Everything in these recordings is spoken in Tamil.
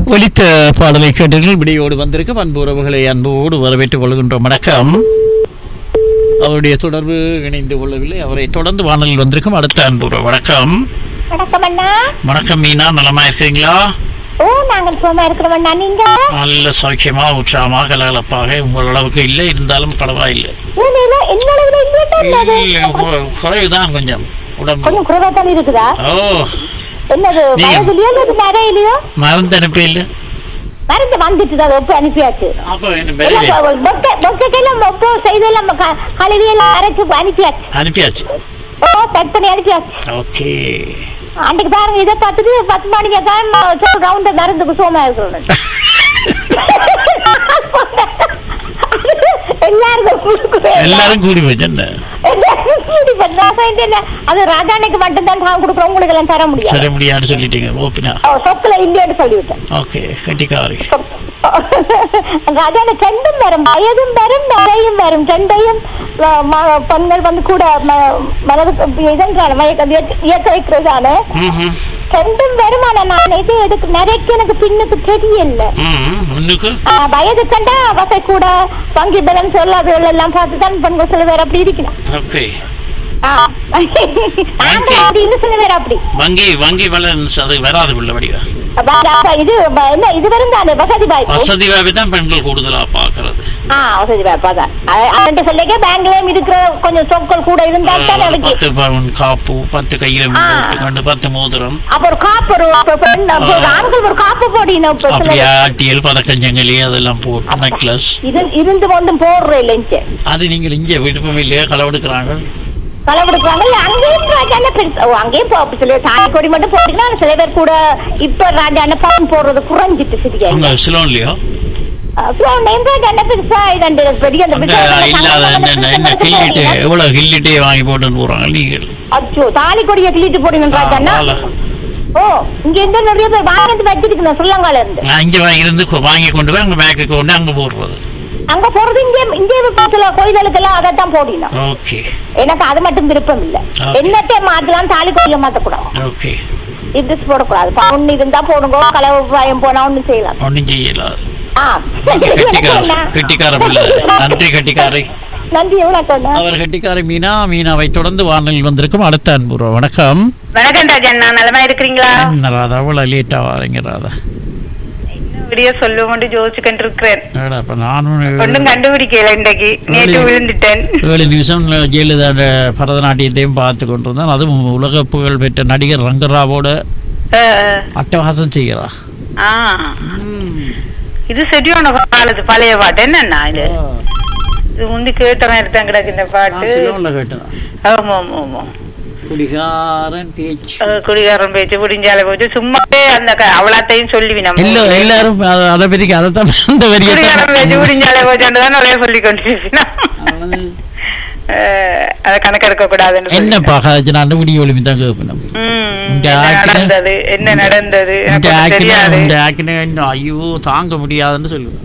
ஒலித்த பாடலை கேட்டீர்கள் விடியோடு வந்திருக்கும் அன்பு உறவுகளை அன்போடு வரவேற்றுக் கொள்கின்றோம் வணக்கம் அவருடைய தொடர்பு இணைந்து கொள்ளவில்லை அவரை தொடர்ந்து வானலில் வந்திருக்கும் அடுத்த அன்பு உறவு வணக்கம் வணக்கம் அண்ணா வணக்கம் மீனா நலமா இருக்கீங்களா ஓ நாங்கள் சும்மா இருக்கிறோம் அண்ணா நீங்க நல்ல சௌக்கியமா உற்சாகமா கலகலப்பாக உங்கள் அளவுக்கு இல்லை இருந்தாலும் பரவாயில்லை இல்ல என்ன அளவுல இல்லையா அது இல்லை, கு- குறைவுதான் கொஞ்சம் உடம்பு கொஞ்சம் குறைவா தான் இருக்குதா ஓ என்னது நீங்க- வயதுலயோ இல்ல நிறையிலயோ மருந்து அனுப்பி இல்லை மருந்து வந்துட்டு அதை ஒப்பு அனுப்பியாச்சு அப்போ என்ன எல்லாம் பெரிய பொ- பொக்கை பொக்கைக்கெல்லாம் ஒப்பு செய்தெல்லாம் க- கழுவி எல்லாம் அரைச்சு அனுப்பியாச்சு அனுப்பியாச்சு ஓ பேக் பண்ணி அனுப்பியாச்சு ஓகே அன்றைக்கு பாருங்க இதை பார்த்துட்டு பத்து மணிக்கு தான் ரவுண்ட மருந்துக்கு சோமா இருக்கிறோம் எல்லாருக்கும் கொடுக்குறேன். எல்லாரும் கூடி போச்சு என்ன எல்லாருக்கும் கூடி போச்சு. நான் சொல்லிட்டேன் இல்ல, அது ராஜானுக்கு மட்டும்தான் நான் கொடுக்குறோம் உங்களுக்கு எல்லாம் தர முடியாது சரி முடியாதுன்னு சொல்லிட்டீங்க ஓப்பினா ஓ, சொத்துல இல்லைன்னு சொல்லிவிட்டேன் ஓகே கட்டிக்காரி ராஜான ரெண்டும் வரும் வயதும் வரும் நிறையும் வரும் ரெண்டையும் அஹ், ம- பெண்கள் வந்து கூட ம- மனது இதன்றான மயக்க இயக்க வைக்கிறதான ம்ஹும். ரெண்டும் வரும் ஆனா நான் இது எடுக்க நிறைய எனக்கு பின்னுக்கு தெரியல ம் முன்னுக்கு ஆஹ், வயது கண்டா வசை கூட வங்கி பேலன்ஸ் எல்லாம் எல்லாம் பார்த்து தான் பெண்கள் சில பேர் அப்படி இருக்கிறான் ஓகே ஆஹ். நாங்க அப்படின்னு சில பேர் அப்படி வங்கி வங்கி பேலன்ஸ் அது வராது உள்ள வடிவா அப்ப அப்ப இது வ- என்ன இது வரும் தானே வசதி வாய்ப்பு வசதி வாய்ப்பு தான் பெண்கள் கூடுதலா பாக்குறது ஆ வசதி வாய்ப்பா தான் அவன்கிட்ட சொல்லிக்க பேங்க்லயும் இருக்கிற கொஞ்சம் சொற்கள் கூட இருந்தா தான் எனக்கு பத்து பவுன் காப்பு பத்து கையில ஆ. கொண்டு பத்து மோதிரம் அப்ப ஒரு காப்பு ஒரு அப்ப பெண் அப்ப ஒரு ஆண்கள் ஒரு காப்பு போடினோம் இப்ப சில அப்படியே ஆட்டியல் பதக்கஞ்சங்களி அதெல்லாம் போட்டு நெக்லஸ் இது இருந்து ஒன்றும் போடுற இல்லைங்க அது நீங்கள் இங்கே விருப்பம் இல்லையா களவெடுக்கிறாங்க களவெடுக்கிறாங்க இல்ல அங்கேயும் ராஜான பெருசு ஓ அங்கேயும் போ- சில தாலி கொடி மட்டும் போட்டீங்கன்னா சில பேர் கூட இப்ப ராஜான பவுன் போடுறது குறைஞ்சிட்டு சரியா அங்க சிலோன்லயோ நேம் ராஜான பெருசா இரண்டு பெரிய அந்த அங்க பெருசா இல்லாத அந்த என்ன பெருசா என்ன மட்டும் கில்லிட்டு போட்டீங்கன்னா, எவ்வளவு கில்லிட்டே வாங்கி போட்டுன்னு போறாங்க நீங்கள் அச்சோ தாலி கொடியை கிள்ளிட்டு போடணும் ராஜாண்ணா ஆ, ஓ இங்க இருந்து நிறைய பேர் வாங்கிட்டு வச்சிருக்கணும் ஸ்ரீலங்கால இருந்து நான் இங்க வாங்கி இருந்து கொ- வாங்கி கொண்டு போய் அங்க பேக்கு கொண்டு அங்க போடுறது அங்க போறது இங்கே இங்கே சில கோயில்களுக்கெல்லாம் அதைத்தான் போடணும் ஓகே எனக்கு அது மட்டும் விருப்பம் இல்ல Okay. என்னத்தை மாத்தலாம் தாலி கோயில மாத்தக்கூடாது ஓகே இது போடக்கூடாது பவுன் இருந்தா போடுங்க களவு பயம் போனா ஒண்ணு செய்யலாம் ஒன்றும் செய்யலாம் ஆ. கெட்டிக்கார கெட்டிக்கார பிள்ளை நன்றி கெட்டிக்காரை நன்றி வணக்கம் அவர் கெட்டிக்காரை மீனா மீனாவை தொடர்ந்து வானலில் வந்திருக்கும் அடுத்த அன்புறோம் வணக்கம் வணக்கம் ராஜண்ணா நலமா இருக்கிறீங்களா என்ன ராதா அவ்வளோ லேட்டா வாரீங்க ராதா விடிய சொல்லுவோம் யோசிச்சுக்கிட்டு இருக்கிறேன் ஏடா இப்ப நானும் ஒன்றும் கண்டுபிடிக்கல இன்றைக்கு நேற்று விழுந்துட்டேன் ஏழு நிமிஷம் ஜெயலலிதா பரதநாட்டியத்தையும் பார்த்து கொண்டிருந்தான் அதுவும் உலக புகழ் பெற்ற நடிகர் ரங்கராவோட அஹ், அட்டகாசம் செய்கிறா ஆ இது சரியான பாடது பழைய பாட்டு என்னண்ணா இது இது முந்தி கேட்ட மாதிரி தான் கிடக்கு இந்த பாட்டு கேட்டேன் ஆமா ஆமா ஆமா குடிகாரன் பேச்சு அஹ், குடிகாரன் பேச்சு புடிஞ்சால போச்சு சும்மாவே அந்த க- அவளாத்தையும் சொல்லி நம்ம இல்ல எல்லாரும் அத- அதை பற்றி அதைத்தான் அந்த வரியை குடிகாரன் பேச்சு தான் புடிஞ்சால போச்சுன்னு தான் நிறைய சொல்லி கொண்டிருக்கேன் அதை கணக்கெடுக்க கூடாதுன்னு என்ன சொல்லி. பாக்காச்சு விடிய ஒளிமி தான் கேட்பணும் ம், இந்த என்ன ஆக்கின- நடந்தது என்ன நடந்தது இந்த எனக்கு ஒண்ணும் ஆக்கின தெரியாது இந்த ஆக்கின இன்னும் ஐயோ தாங்க முடியாதுன்னு சொல்லுவேன்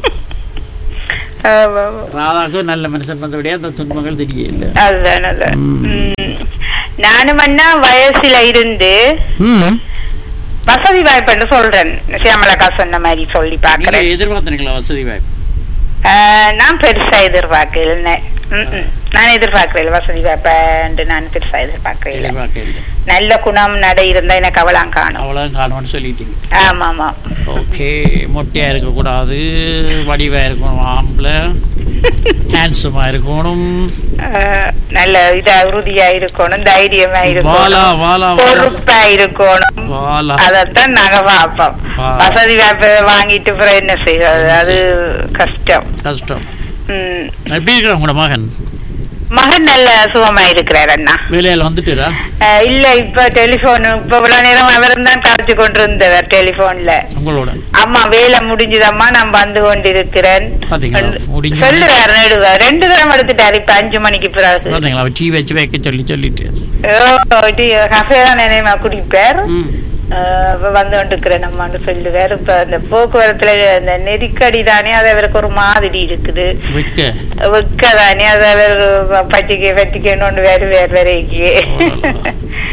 ஆமா, ஆமா. ராதாக்கு நல்ல மனுஷன் வந்தபடியே அந்த துன்பங்கள் தெரியல அதுதான் அதுதான். ம். ம். நானும் அண்ணா வயசுல இருந்து ம் வசதி வாய்ப்புன்னு சொல்றேன் சியாமலக்கா சொன்ன மாதிரி சொல்லி நீங்க பாக்குறேன் எதிர்பார்த்தீங்களா வசதி வாய்ப்பு ஆஹ், நான் பெருசா எதிர்பார்க்கல ம், ம். நான் எதிர்பார்க்கல வசதி வாய்ப்பு நான் பெருசா எதிர்பார்க்கல எதிர்பார்க்கல நல்ல குணம் நடை இருந்தா எனக்கு அவளாம் காணும் அவ்வளவு காணும்னு சொல்லிட்டீங்க ஆமா ஆமா ஓகே மொட்டையா இருக்கக்கூடாது வடிவா இருக்கணும் ஆம்பளை ஹேண்ட்ஸமா இருக்கணும் ஆஹ், நல்ல இதா உறுதியா இருக்கணும் தைரியமா வாலா இருக்கணும் வாலா வாலா பொறுப்பா இருக்கணும் வாலா அதத்தான் நாங்க பார்ப்போம் ஆ. வசதி வாய்ப்பு வாங்கிட்டு அப்புறம் என்ன செய்வது அது கஷ்டம் கஷ்டம் ம். எப்படி இருக்கிற உங்களோட மகன் மகன் நல்ல சுகமா இருக்கிறார் அண்ணா வேலையில வந்துட்டுடா அஹ் இல்ல இப்ப டெலிபோன் இப்ப இவ்வளவு நேரம் அவரும் தான் கழிச்சு கொண்டிருந்தவர் டெலிபோன்ல உங்களோட அம்மா வேலை முடிஞ்சதம்மா நான் வந்து கொண்டிருக்கிறேன் பாத்தீங்களா? முடிஞ்சது. சொல்லுவார் நடுவார் ரெண்டு தரம் எடுத்துட்டாரு இப்ப அஞ்சு மணிக்கு பிறகு பார்த்தீங்களா டீ வச்சு வைக்க சொல்லி சொல்லிட்டு கஃபே தான் நினைமா குடிப்பார் ம் அஹ் இப்ப வந்து கொண்டிருக்கிறேன் அம்மான்னு சொல்லுவார் இப்ப இந்த போக்குவரத்துல இந்த நெருக்கடி தானே அது அவருக்கு ஒரு மாதிரி இருக்குது வைக்க வெக்க தானே அது அவர் பட்டிக்கை பட்டிக்கைன்னு ஒன்று வேறு வேறு வரைக்கு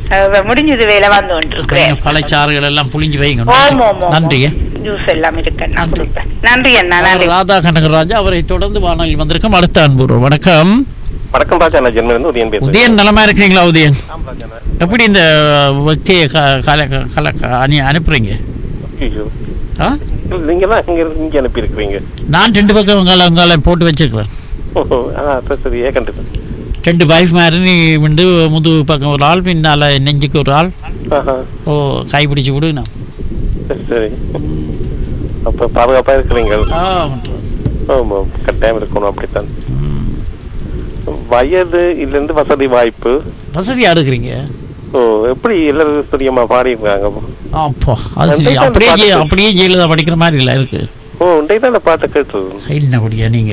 அஹ், முடிஞ்சது வேலை வந்து கொண்டிருக்கிறேன் பழச்சாறுகள் எல்லாம் புளிஞ்சு வைங்க ஆமா, ஆமா, நன்றி ஜூஸ் எல்லாம் இருக்கு நான் நன்றி. கொடுப்பேன் நன்றி அண்ணா நன்றி ராதா கனகராஜா அவரை தொடர்ந்து வானொலி வந்திருக்கும் அடுத்த அன்புறோம் வணக்கம் வணக்கம் ராஜா நான் ஜென்மன் உதயன் பேசுறேன் உதயன் நலமா இருக்கிறீங்களா உதயன் ஆம் ராஜா நான். எப்படி இந்த வெக்கையை க- கல கல அனி அனுப்புறீங்க ஐயோ. ஆ இல்ல, நீங்க தான் இங்க இருந்து இங்க அனுப்பி இருக்கிறீங்க நான் ரெண்டு பக்கம் உங்களை உங்களை போட்டு வச்சிருக்கிறேன் ஆ சரி சரி ஏகண்டு ரெண்டு வைஃப் மாதிரி வந்து முதுகு பக்கம் ஒரு ஆள் பின்னால நெஞ்சுக்கு ஒரு ஆள் ஆஹா ஓ கை பிடிச்சு விடுங்க சரி சரி அப்ப பாதுகாப்பா இருக்கிறீங்க ஆமா கட்டாயம் இருக்கணும் அப்படித்தான் வயது இல்லைருந்து வசதி வாய்ப்பு வசதியா எடுக்கிறீங்க ஓ எப்படி எல்லாரும் தெரியுமா பாடியிருக்காங்க அப்போ அது சரி அப்படியே ஜெய- அப்படியே ஜெயலலிதா படிக்கிற மாதிரி இல்லை இருக்கு ஓ உண்டையே தான் அந்த பாட்டை கேட்டது என்னபடியா நீங்க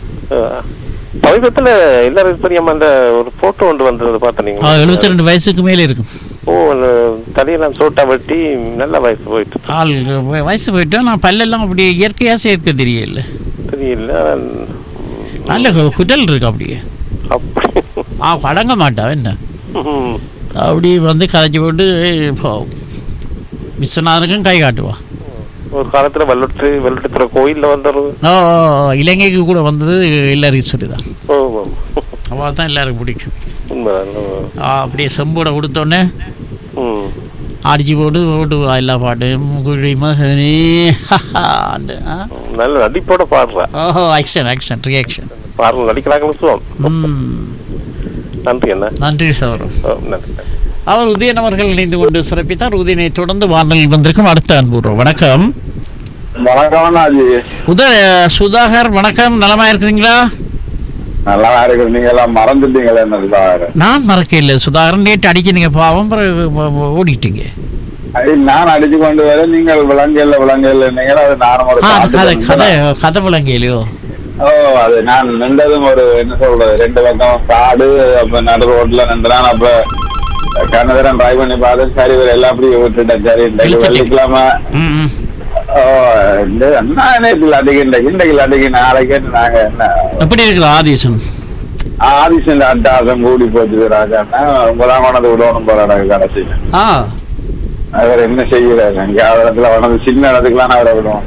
சமீபத்துல எல்லாரும் தெரியாம அந்த ஒரு போட்டோ ஒன்று வந்தது பார்த்தீங்க எழுபத்தி ரெண்டு வயசுக்கு மேலே இருக்கும் ஓ அந்த தலையெல்லாம் சோட்டா வெட்டி நல்ல வயசு போயிட்டு ஆள் வ- வயசு போயிட்டா நான் பல்லெல்லாம் அப்படியே இயற்கையாக சேர்க்க தெரியல தெரியல நல்ல கு- குடல் இருக்கு அப்படியே அப்படி ஆ அடங்க மாட்டா என்ன ம். அப்படி வந்து கதைச்சி போட்டு இப்போ விஸ்வநாதனுக்கும் கை காட்டுவா ஒரு காலத்துல வெள்ளட்டு வெள்ளட்டுத்துறை கோயில்ல வந்தவர் ஓ இலங்கைக்கு கூட வந்தது எல்லாரும் தான் ஓ ஓ. அவள் தான் எல்லாருக்கும் பிடிக்கும் உண்மைதான் ஆ, அப்படியே செம்போட கொடுத்தோன்னே ம் அடிச்சு போட்டு ஓட்டுவா எல்லா பாட்டும் குழி மகனே ஹஹான்னு, ஆ? நல்ல நடிப்போட பாடுறா ஓஹோ ஆக்ஷன் ஆக்ஷன் ரியாக்ஷன் பாடல் நடிக்கிறாங்கன்னு சொல்லுவோம் ம் நன்றி என்ன நன்றி சௌரம் ஓ, நன்றி அவர் உதயன் அவர்கள் இணைந்து கொண்டு சிறப்பித்தார் உதயனை தொடர்ந்து வானொலியில் வந்திருக்கும் அடுத்த அன்புறோம் வணக்கம் வணக்கம் அண்ணாஜி உத சுதாகர் வணக்கம் நலமா இருக்கிறீங்களா நல்லா இருக்கு நீங்க எல்லாம் மறந்துட்டீங்களே என்ன சுதாகர் நான் மறக்க இல்லை சுதாகரன் நேற்று அடிக்க பாவம் பிறகு ஓ- ஓ- ஓடிட்டீங்க ஐ, நான் அடிச்சு கொண்டு வர நீங்கள் விலங்கையில் விலங்கையில் நீங்கள் அது நானும் ஒரு ஆ, அது காட்டு கதை கதை பண்ணேன். கதை விளங்கையிலையோ ஓ அது நான் நின்றதும் ஒரு என்ன சொல்றது ரெண்டு பக்கம் காடு அப்ப நடு ரோட்ல நின்றான் அப்ப கண்ணதரம் டிரைவ் பண்ணி பார்த்து சரி இவர் எல்லாம் அப்படியே விட்டுட்டேன் சரி இன்றைக்கு இழுத்துட்டீங்க. வெள்ளிக்கிழமை ம் ம். ஓ இந்த என்ன நேற்று அடிக்க இன்றைக்கு இன்றைக்கு அடிக்க நாளைக்கு நாங்க என்ன எப்படி இருக்குது ஆதீசன் ஆதிசன் அட்டாசம் கூடி போச்சு ராஜா உங்களாம் கொண்டது விடணும் போறாங்க கடைசி ஆ அவர் என்ன செய்யறாரு அங்க இடத்துல வளர்ந்து சின்ன இடத்துக்குலாம் அவரை விடுவோம்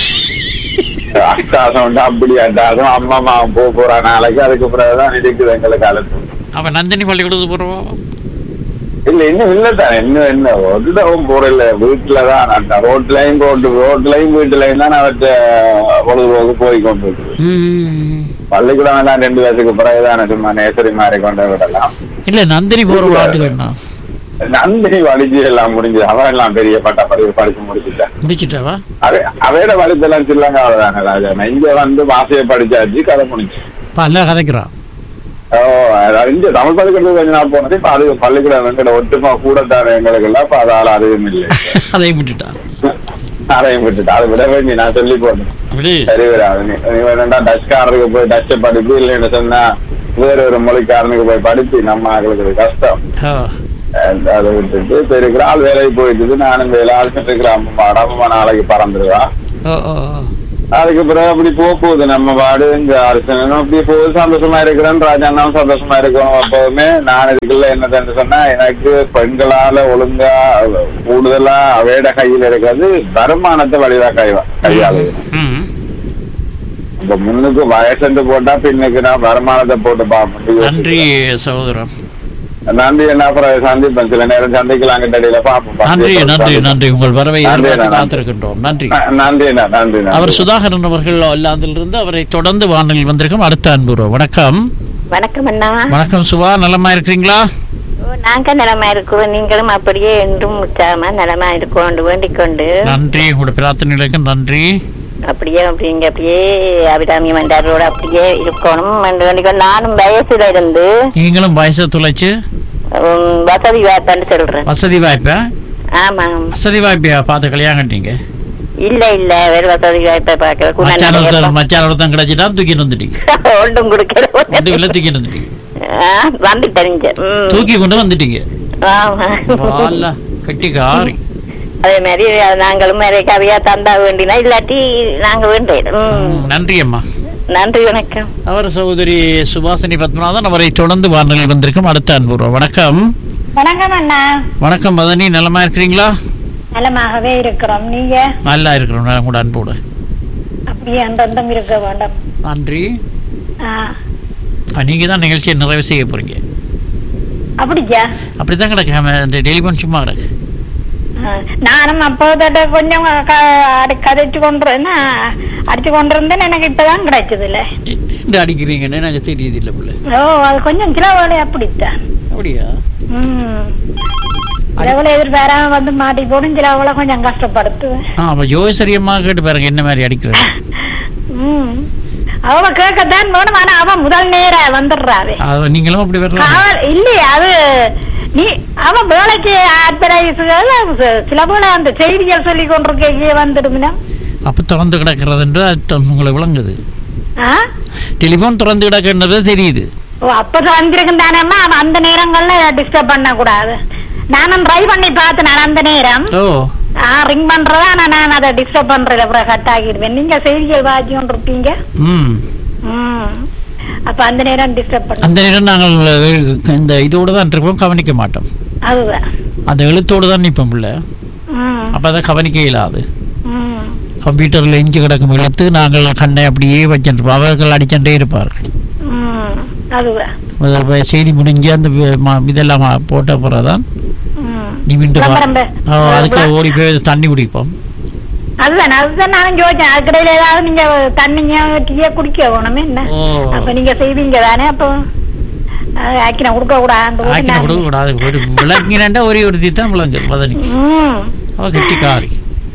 அட்டாசம் உண்டு அப்படி அட்டாசம் அம்மா அம்மா போ போறா நாளைக்கு அதுக்கு பிறகுதான் இருக்குது எங்களுக்கு அழைப்பு அவன் நந்தினி பள்ளிக்கூடத்து போகிறோம் இல்ல இன்னும் இல்லதான் இன்னும் என்ன ஒருடவும் போறல வீட்டுலதான் அட்டா ரோட்லயும் ரோட்டு ரோட்லயும் வீட்டுலயும் தான் அவர்கிட்ட பொழுதுபோக்கு போய் கொண்டு இருக்குது பள்ளிக்கூடம் எல்லாம் ரெண்டு வயசுக்கு பிறகுதானே சும்மா நேசரி மாதிரி கொண்டு விடலாம் இல்லை நந்தினி போகிற பாட்டு கேட்டா நந்தினி வலிச்சு எல்லாம் முடிஞ்சு அவன் எல்லாம் பெரிய பட்டா படிப்பு படிச்சு முடிச்சுட்டேன் முடிச்சிட்டாவா அவே அவையோட வலுத்தெல்லாம் சில்லங்க அவ்வளவுதானே ராஜா நான் இங்க வந்து வாசையை படிச்சாச்சு கதை முடிச்சு நல்லா கதைக்கிறான் ஓ அதாவது இங்க தமிழ் பள்ளிக்கூடத்துக்கு கொஞ்ச நாள் போனது இப்ப அது பள்ளிக்கூடம் எங்கட ஒட்டுமா கூட தானே எங்களுக்கு எல்லாம் இப்ப அதால அதுவும் இல்லை அதையும் விட்டுட்டான் அதையும் விட்டுட்டு அதை விட வேண்டி நான் சொல்லி போட்டேன் விடு சரி வராது நீ நீ வேணா டச்காரனுக்கு போய் டச்சை படிப்பு இல்லைன்னு சொன்னா வேற ஒரு மொழிக்காரனுக்கு போய் படிச்சு நம்ம ஆளுக்கு இது கஷ்டம் ஆ. அஹ் அதை விட்டுட்டு சரி ஆள் வேலைக்கு போயிட்டு நானும் வேலை ஆளுக்கிட்டு இருக்கிற அம்மா அம்மா நாளைக்கு பறந்துருவா ஓ ஓ ஓ. அதுக்கு பிறகு அப்படி போக போகுது நம்ம பாடு இங்க அரசனும் அப்படி போகுது சந்தோஷமா இருக்கிறேன் ராஜாண்ணாவும் சந்தோஷமா இருக்கணும் எப்பவுமே நான் இதுக்குள்ள என்னதுன்னு சொன்னா எனக்கு பெண்களால ஒழுங்கா கூடுதலா அவையோட கையில இருக்கிறது வருமானத்தை வழிவா கைவா கையாளு ம் இப்ப முன்னுக்கு வயசு போட்டா பின்னுக்கு நான் வருமானத்தை போட்டு பார்ப்போம் நன்றி சகோதரன் நன்றி என்ன அப்புறம் சந்திப்பேன் சில நேரம் சந்திக்கலாம் கிட்டடியில பார்ப்போம் நன்றி நன்றி நன்றி உங்கள் வரவை நன்றி, எதிர்பார்த்து நன்றி. காத்திருக்கின்றோம் நன்றி நன்றி அண்ணா, நன்றி நன்றி. அவர் சுதாகரன் அவர்கள் இருந்து அவரை தொடர்ந்து வானொலியில் வந்திருக்கும் அடுத்த அன்புறோம் வணக்கம் வணக்கம் அண்ணா வணக்கம் சுபா நலமா இருக்கிறீங்களா ஓ, நாங்க நலமா இருக்கிறோம் நீங்களும் அப்படியே என்றும் உற்சாகமா நலமா இருக்கோண்டு வேண்டிக் கொண்டு நன்றி உங்களோட பிரார்த்தனைகளுக்கு நன்றி அப்படியே அப்படிங்க அப்படியே அபிராமி மண்டாரோட அப்படியே இருக்கணும் என்று வேண்டிக் கொண்டு நானும் வயசுல இருந்து நீங்களும் வயசை துளைச்சு உம், வசதி வாய்ப்பான்னு சொல்றேன் வசதி வாய்ப்பை ஆமா வசதி வாய்ப்பையா பார்த்து கல்யாணம் கட்டிங்க இல்ல இல்ல வேற வசதி வாய்ப்பை மச்சான் ஒருத்தர் பார்க்க மச்சான் ஒருத்தன் கிடைச்சிட்டா தூக்கி வந்துட்டீங்க ஒன்றும் கொடுக்கல ரெண்டு வில்ல தூக்கி வந்துட்டீங்க ஆ, வந்து தெரிஞ்ச தூக்கி கொண்டு வந்துட்டீங்க ஆமா வாலா, கட்டி காரி அதே மாதிரி அது நாங்களும் நிறைய கவியா தந்தா வேண்டினா இல்லாட்டி நாங்க வேண்டேன் ம். நன்றி அம்மா நன்றி வணக்கம் அவர் சகோதரி சுபாசினி பத்மநாதன் அவரை தொடர்ந்து வானொலியில் வந்திருக்கும் அடுத்த அன்புறோம் வணக்கம் வணக்கம் அண்ணா வணக்கம் மதனி நலமா இருக்கிறீங்களா நலமாகவே இருக்கிறோம் நீங்க நல்லா இருக்கிறோம் நான் கூட அன்போடு அப்படியே அந்தந்தம் இருக்க வேண்டும் நன்றி ஆ, நீங்கள் தான் நிகழ்ச்சியை நிறைவு செய்ய போறீங்க அப்படியா அப்படி தான் கிடக்கு ஆமா, இந்த டெலிஃபோன் சும்மா கிடக்கு ஆ, நானும் அப்போதோட கொஞ்சம் க- அடி- கதைச்சு கொண்டிருந்தேன் அடிச்சு கொண்டிருந்தேன் எனக்கு இப்பதான் கிடைச்சதுல என்ன அடிக்கிறீங்கன்னு எனக்கு தெரியுது இல்லை பிள்ளை ஓ அது கொஞ்சம் சில வேலை அப்படித்தான் அப்படியா ம் சிலவளை எதிர்பாராம வந்து மாட்டி போடும் சிலவளை கொஞ்சம் கஷ்டப்படுத்துவேன் ஆ அப்போ ஜோசரியமாக கேட்டு பாருங்க என்ன மாதிரி அடிக்கிறேன் ம் அவ கேட்கத்தான் வேணும் ஆனா அவன் முதல் நேர வந்துடுறாரு அது நீங்களும் அப்படி வரலாம் காவல் இல்லையே அது நீ அவன் வேலைக்கு ஆத்தரைசுகள் சில போல அந்த செய்திகள் சொல்லி கொண்டிருக்கே வந்துடுமினா அப்போ திறந்து கிடக்கிறதுன்ற அர்த்தம் உங்களுக்கு விளங்குது ஆ டெலிஃபோன் திறந்து கிடக்குன்றது தெரியுது ஓ அப்ப வந்திருக்கும் தானேம்மா அவன் அந்த நேரங்கள்ல டிஸ்டர்ப் பண்ண கூடாது நானும் ட்ரை பண்ணி பார்த்தேன் நான் அந்த நேரம் ஓ ஆ ரிங் பண்றதா ஆனா நான் அதை டிஸ்டர்ப் பண்றதுல அப்புறம் கட் ஆகிடுவேன் நீங்க செய்திகள் வாட்சி கொண்டு இருப்பீங்க ம் ம் அப்ப அந்த நேரம் டிஸ்டர்ப் பண்ண அந்த நேரம் நாங்கள் இந்த இதோடு தான் இருப்போம் கவனிக்க மாட்டோம் அதுதான் அந்த எழுத்தோடு தான் நிற்போம் பிள்ளை ம் அப்போ அதை கவனிக்க இயலாது ம் கம்ப்யூட்டரில் எஞ்சி கிடக்கும் எழுத்து நாங்கள் கண்ணை அப்படியே வச்சுருப்போம் அவர்கள் அடிச்சுட்டே இருப்பார்கள் ம் அதுதான் அது அப்ப செய்தி முடிஞ்சு அந்த வி- ம- இதெல்லாம் ம- போட்ட பிறகுதான் ம் நிமிண்டு வா- விளம்பரம் பே- ஓ, அதுக்கு விள- ஓடி போய் தண்ணி குடிப்போம் அதுதான் அதுதான் நானும் யோசிச்சேன் அதுக்கடையில ஏதாவது நீங்க தண்ணிங்க டீய குடிக்க வேணுமே என்ன ஓ. அப்ப நீங்க செய்வீங்க தானே அப்போ அது ஆக்கின கொடுக்க கூடாது ஆக்கின கொடுக்க கூடாது ஒரு விளங்கினா ஒரே ஒரு தான் விளங்குது மதனிக்கு ம் அவ கெட்டிக்காரி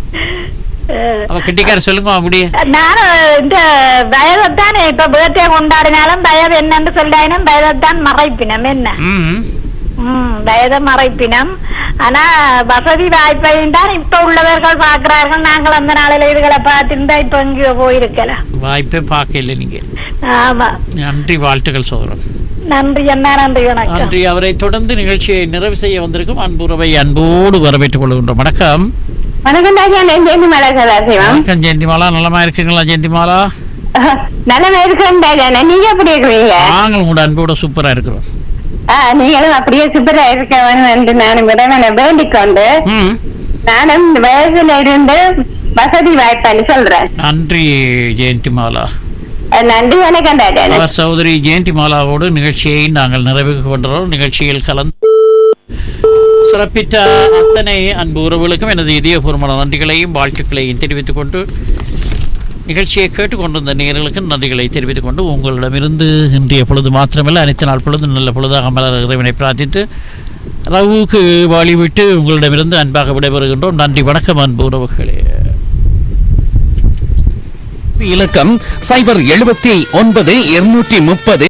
அஹ், அவ கெட்டிக்காரி சொல்லுங்க அப்படியே நானும் இந்த வயதைத்தானே இப்ப பேர்தே கொண்டாடினாலும் வயது என்னன்னு சொல்லாயினும் வயதைத்தான் மறைப்பினம் என்ன ம் ம் வயதை மறைப்பினம் ஆனா வசதி வாய்ப்பையும் தான் இப்ப உள்ளவர்கள் பார்க்கிறார்கள் நாங்கள் அந்த நாளில இதுகளை பார்த்திருந்தா இப்ப எங்கேயோ போயிருக்கலாம் வாய்ப்பே பார்க்கல நீங்க ஆமா நன்றி வாழ்த்துக்கள் சோதரம் நன்றி என்ன நன்றி வணக்கம் நன்றி அவரை தொடர்ந்து நிகழ்ச்சியை நிறைவு செய்ய வந்திருக்கும் அன்புறவை அன்போடு வரவேற்றுக் கொள்கின்றோம் வணக்கம் வணக்கம் ராஜா நான் ஜெயந்தி மாலா சதாசிவம் வணக்கம் ஜெயந்திமாலா நலமா இருக்கீங்களா ஜெயந்திமாலா நல்ல இருக்கிறேன் ராஜா நீங்க எப்படி இருக்கிறீங்க நாங்கள் உங்களோட அன்போட சூப்பரா இருக்கிறோம் ஆ, நீங்களும் அப்படியே சூப்பரா இருக்க வேணும் என்று நானும் விடவனை வேண்டிக் கொண்டு ம் நானும் வயசுல இருந்து வசதி வாய்ப்பான்னு சொல்றேன் நன்றி ஜெயந்திமாலா அஹ் நன்றி வணக்கம் ராஜா அவர் சகோதரி ஜெயந்திமாலாவோடு நிகழ்ச்சியை நாங்கள் நிறைவு கொண்டோம் நிகழ்ச்சியில் கலந்து சிறப்பித்த அத்தனை அன்பு உறவுகளுக்கும் எனது இதயபூர்வமான நன்றிகளையும் வாழ்த்துக்களையும் தெரிவித்துக் கொண்டு நிகழ்ச்சியை கேட்டுக்கொண்டிருந்த நேர்களுக்கு நன்றிகளை தெரிவித்துக் கொண்டு உங்களிடமிருந்து இன்றைய பொழுது மாத்திரமல்ல அனைத்து நாள் பொழுது நல்ல பொழுதாக மலர் இறைவனை பிரார்த்தித்து ரவுக்கு வழிவிட்டு உங்களிடமிருந்து அன்பாக விடைபெறுகின்றோம் நன்றி வணக்கம் அன்பு உறவுகளே இலக்கம் சைபர் எழுபத்தி ஒன்பது இருநூற்றி முப்பது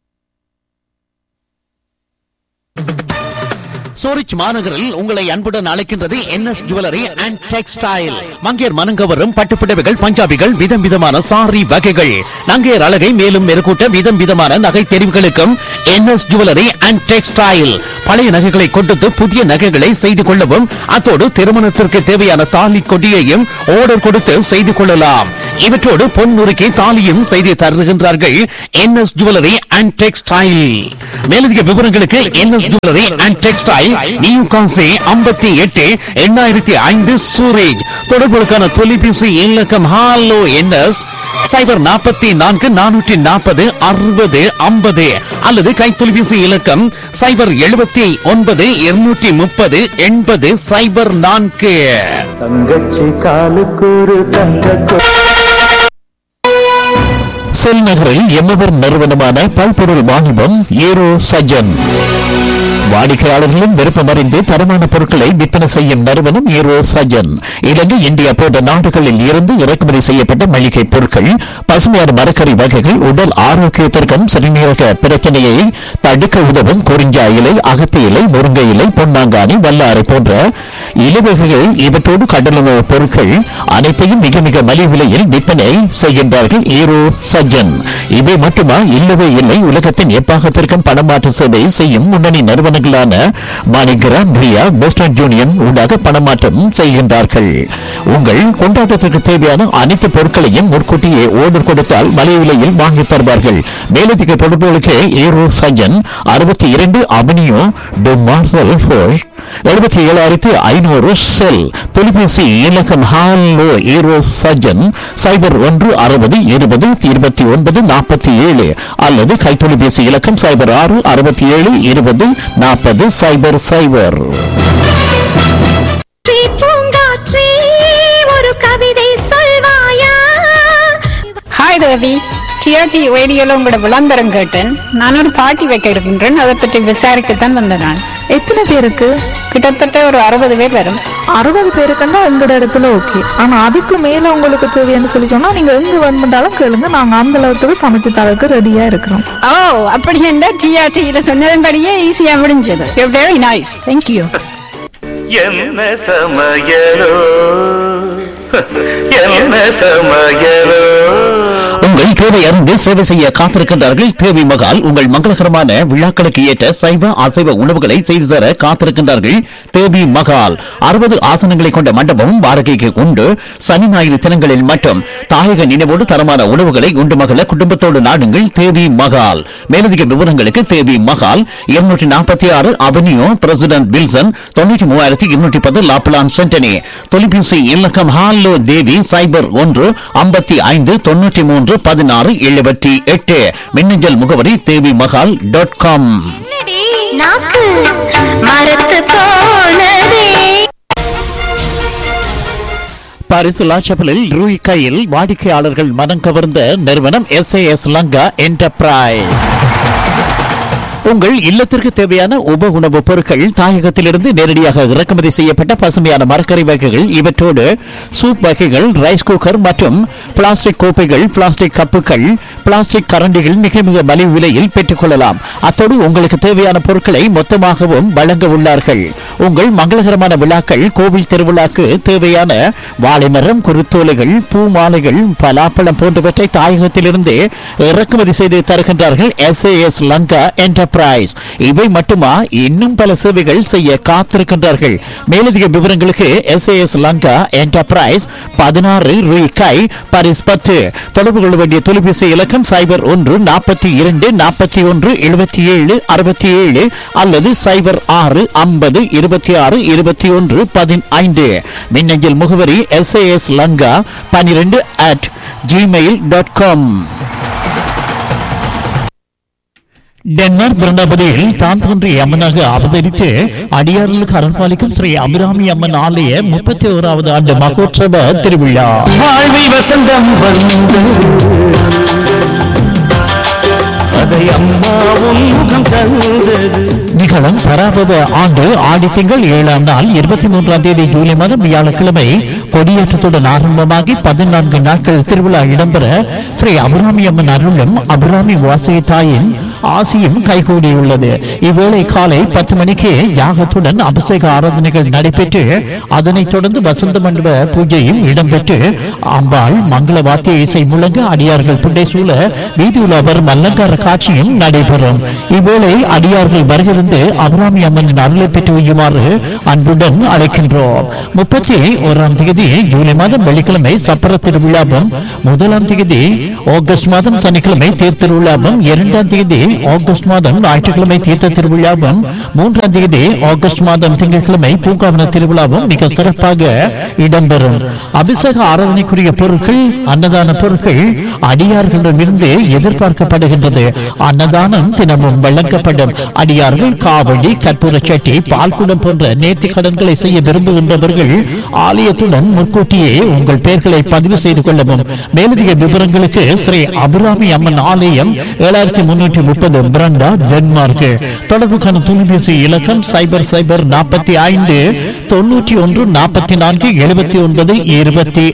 சூரிச் மாநகரில் உங்களை அன்புடன் அழைக்கின்றது என்எஸ் ஜுவல்லரி அண்ட் டெக்ஸ்டைல் மங்கேர் மனங்கவரும் பட்டுப்புடவைகள் பஞ்சாபிகள் விதம் விதமான சாரி வகைகள் நங்கேர் அழகை மேலும் மெருகூட்ட விதம் விதமான நகை தெரிவுகளுக்கும் என்எஸ் ஜுவல்லரி அண்ட் டெக்ஸ்டைல் பழைய நகைகளை கொடுத்து புதிய நகைகளை செய்து கொள்ளவும் அத்தோடு திருமணத்திற்கு தேவையான தாலி கொடியையும் ஆர்டர் கொடுத்து செய்து கொள்ளலாம் இவற்றோடு பொன் நுறுக்கி தாலியும் செய்து தருகின்றார்கள் என்எஸ் ஜுவல்லரி அண்ட் டெக்ஸ்டைல் மேலதிக விவரங்களுக்கு NS jewellery and textile new கான்சி ஐம்பத்தி எட்டு எண்ணாயிரத்தி ஐந்து சூரேஜ் தொடர்புகளுக்கான தொலைபேசி இலக்கம் ஹாலோ என்எஸ் சைபர் நாற்பத்தி நான்கு நானூற்றி நாற்பது அறுபது ஐம்பது அல்லது கைத்தொலைபேசி இலக்கம் சைபர் எழுபத்தி ஒன்பது இருநூற்றி முப்பது எண்பது சைபர் நான்கு தங்கச்சி காலுக்கூறு தங்க செல் நகரில் எம்மவர் நிறுவனமான பல்பொருள் வாணிபம் ஏரோ சஜன் வாடிக்கையாளர்களும் விருப்பமறிந்து தரமான பொருட்களை விற்பனை செய்யும் நிறுவனம் ஏரோ சஜன் இலங்கை இந்தியா போன்ற நாடுகளில் இருந்து இறக்குமதி செய்யப்பட்ட மளிகை பொருட்கள் பசுமையான மரக்கறி வகைகள் உடல் ஆரோக்கியத்திற்கும் சிறுநீரக பிரச்சனையை தடுக்க உதவும் குறிஞ்சா இலை அகத்தி இலை முருங்கை இலை பொன்னாங்கானி வல்லாரை போன்ற இலவகைகள் இவற்றோடு கடலுணவு பொருட்கள் அனைத்தையும் மிக மிக மலிவு விலையில் விற்பனை செய்கின்றார்கள் ஈரோ சஜ்ஜன் இவை மட்டுமா இல்லவே இல்லை உலகத்தின் எப்பாகத்திற்கும் பணமாற்று சேவை செய்யும் முன்னணி நிறுவனம் நிறுவனங்களான மாணிகிராம் ரியா போஸ்டன் யூனியன் ஊடாக பணமாற்றம் செய்கின்றார்கள் உங்கள் கொண்டாட்டத்திற்கு தேவையான அனைத்து பொருட்களையும் முன்கூட்டியே ஓர்டர் கொடுத்தால் மலிவு விலையில் வாங்கி தருவார்கள் மேலதிக தொடர்புகளுக்கு ஏரோ சஜன் அறுபத்தி இரண்டு அவனியோ டு மார்சல் ஃபோஷ் எழுபத்தி ஏழாயிரத்தி ஐநூறு செல் தொலைபேசி இலக்கம் ஹாலோ ஏரோ சஜன் சைபர் ஒன்று அறுபது இருபது இருபத்தி ஒன்பது நாற்பத்தி ஏழு அல்லது கைத்தொலைபேசி இலக்கம் சைபர் ஆறு அறுபத்தி ஏழு இருபது நாற்பது சைபர் சைபர் பூங்காற்றே ஒரு கவிதை சொல்வாயா ஹாய் தேவி டிஆர்ஜி ரேடியோல உங்களோட விளம்பரம் கேட்டேன் நான் ஒரு பார்ட்டி வைக்க இருக்கின்றேன் அதை பற்றி விசாரிக்கத்தான் வந்தேன் நான் எத்தனை பேருக்கு கிட்டத்தட்ட ஒரு அறுபது பேர் வரும் அறுபது பேருக்குன்னா எங்களோட இடத்துல ஓகே ஆனா அதுக்கு மேல உங்களுக்கு தேவைன்னு சொல்லி சொன்னா நீங்க எங்க வேணுமெண்டாலும் கேளுங்க நாங்க அந்த அளவுக்கு சமைச்சு தரக்கு ரெடியா இருக்கிறோம் ஓ அப்படி என்ன டிஆர்டியில சொன்னதன்படியே ஈஸியா முடிஞ்சது வெரி நைஸ் தேங்க்யூ என்ன சமையலோ என்ன சமையலோ உங்கள் தேவை அறிந்து சேவை செய்ய காத்திருக்கின்றார்கள் தேவி மகால் உங்கள் மங்களகரமான விழாக்களுக்கு ஏற்ற சைவ அசைவ உணவுகளை செய்து தர காத்திருக்கின்றார்கள் தேவி மகால் அறுபது ஆசனங்களை கொண்ட மண்டபமும் வாடகைக்கு உண்டு சனி ஞாயிறு தினங்களில் மட்டும் தாயக நினைவோடு தரமான உணவுகளை உண்டு மகள குடும்பத்தோடு நாடுங்கள் தேவி மகால் மேலதிக விவரங்களுக்கு தேவி மகால் இருநூற்றி நாற்பத்தி ஆறு அவென்யூ பிரசிடென்ட் வில்சன் தொண்ணூற்றி மூவாயிரத்தி இருநூற்றி பத்து லாப்லான் சென்டனி தொலைபேசி இலக்கம் ஹாலோ தேவி சைபர் ஒன்று ஐம்பத்தி ஐந்து தொண்ணூற்றி மூன்று பதினாறு எழுபத்தி எட்டு மின்னஞ்சல் முகவரி தேவி மகால் டாட் காம் நாக்கு மரத்து போனதே பாரிஸ் லாச்சப்பலில் ரூய் கையில் வாடிக்கையாளர்கள் மனம் கவர்ந்த நிறுவனம் எஸ் லங்கா என்டர்பிரைஸ் உங்கள் இல்லத்திற்கு தேவையான உப உணவுப் பொருட்கள் தாயகத்திலிருந்து நேரடியாக இறக்குமதி செய்யப்பட்ட பசுமையான மரக்கறி வகைகள் இவற்றோடு சூப் வகைகள் ரைஸ் குக்கர் மற்றும் பிளாஸ்டிக் கோப்பைகள் பிளாஸ்டிக் கப்புகள் பிளாஸ்டிக் கரண்டிகள் மிக மிக மலிவு விலையில் பெற்றுக்கொள்ளலாம் அத்தோடு உங்களுக்கு தேவையான பொருட்களை மொத்தமாகவும் வழங்க உள்ளார்கள் உங்கள் மங்களகரமான விழாக்கள் கோவில் திருவிழாக்கு தேவையான வாழைமரம் குருத்தோலைகள் பூ மாலைகள் பலாப்பழம் போன்றவற்றை தாயகத்திலிருந்து இறக்குமதி செய்து தருகின்றார்கள் எஸ் லங்கா என்டர்பிரைஸ் இவை மட்டுமா இன்னும் பல சேவைகள் செய்ய காத்திருக்கின்றார்கள் மேலதிக விவரங்களுக்கு எஸ் லங்கா என்டர்பிரைஸ் பதினாறு ரூபாய் பாரிஸ் பத்து தொடர்பு கொள்ள வேண்டிய தொலைபேசி இலக்கம் சைபர் ஒன்று நாற்பத்தி இரண்டு நாற்பத்தி ஒன்று எழுபத்தி ஏழு அறுபத்தி ஏழு அல்லது சைபர் ஆறு ஐம்பது இருபத்தி ஆறு இருபத்தி ஒன்று பதினைந்து மின்னஞ்சல் முகவரி எஸ் லங்கா பன்னிரெண்டு at Gmail dot com Denmark பிருந்தாபதியில் தான் தோன்றிய அம்மனாக அவதரித்து அடியார்களுக்கு அருள்பாலிக்கும் ஸ்ரீ அபிராமி அம்மன் ஆலய முப்பத்தி ஓராவது ஆண்டு மகோற்சவ திருவிழா வாழ்வில் வசந்தம் வந்து அதை அம்மாவும் முகம் தந்தது நிகழும் பராபவ ஆண்டு ஆடி திங்கள் ஏழாம் நாள் இருபத்தி மூன்றாம் தேதி ஜூலை மாதம் வியாழக்கிழமை கொடியேற்றத்துடன் ஆரம்பமாகி பதினான்கு நாட்கள் திருவிழா இடம்பெற ஸ்ரீ அபிராமி அம்மன் அருளும் அபிராமி வாசகி தாயின் ஆசியும் கைகூடியுள்ளது இவ்வேளை காலை பத்து மணிக்கு யாகத்துடன் அபிஷேக ஆராதனைகள் நடைபெற்று அதனைத் தொடர்ந்து வசந்த மண்டப பூஜையும் இடம்பெற்று அம்பாள் மங்கள வாத்திய இசை முழங்க அடியார்கள் புண்டை சூழ வீதி உலாவர் மல்லங்கார காட்சியும் நடைபெறும் இவ்வேளை அடியார்கள் வருகிருந்து அபிராமி அம்மனின் அருளை பெற்று வையுமாறு அன்புடன் அழைக்கின்றோம் முப்பத்தி ஓராம் தேதி ஜூலை மாதம் வெள்ளிக்கிழமை சப்பர திருவிழாவும் முதலாம் தேதி ஆகஸ்ட் மாதம் சனிக்கிழமை தேர் திருவிழாவும் இரண்டாம் தேதி ஆகஸ்ட் மாதம் ஞாயிற்றுக்கிழமை தீர்த்த திருவிழாவும் மூன்றாம் தேதி ஆகஸ்ட் மாதம் திங்கட்கிழமை பூங்காவன திருவிழாவும் மிக சிறப்பாக இடம்பெறும் அபிஷேக ஆராதனைக்குரிய பொருட்கள் அன்னதான பொருட்கள் அடியார்களிடமிருந்து எதிர்பார்க்கப்படுகின்றது அன்னதானம் தினமும் வழங்கப்படும் அடியார்கள் காவடி கற்பூர சட்டி பால்குடம் போன்ற நேர்த்தி கடன்களை செய்ய விரும்புகின்றவர்கள் ஆலயத்துடன் முன்கூட்டியே உங்கள் பெயர்களை பதிவு செய்து கொள்ளவும் மேலதிக விவரங்களுக்கு ஸ்ரீ அபிராமி அம்மன் ஆலயம் ஏழாயிரத்தி முன்னூற்றி முப்பது பிரண்டா டென்மார்க் தொடர்புக்கான தொலைபேசி இலக்கம் சைபர் சைபர் நாற்பத்தி ஐந்து தொன்னூற்றி ஒன்று நாற்பத்தி நான்கு எழுபத்தி ஒன்பது இருபத்தி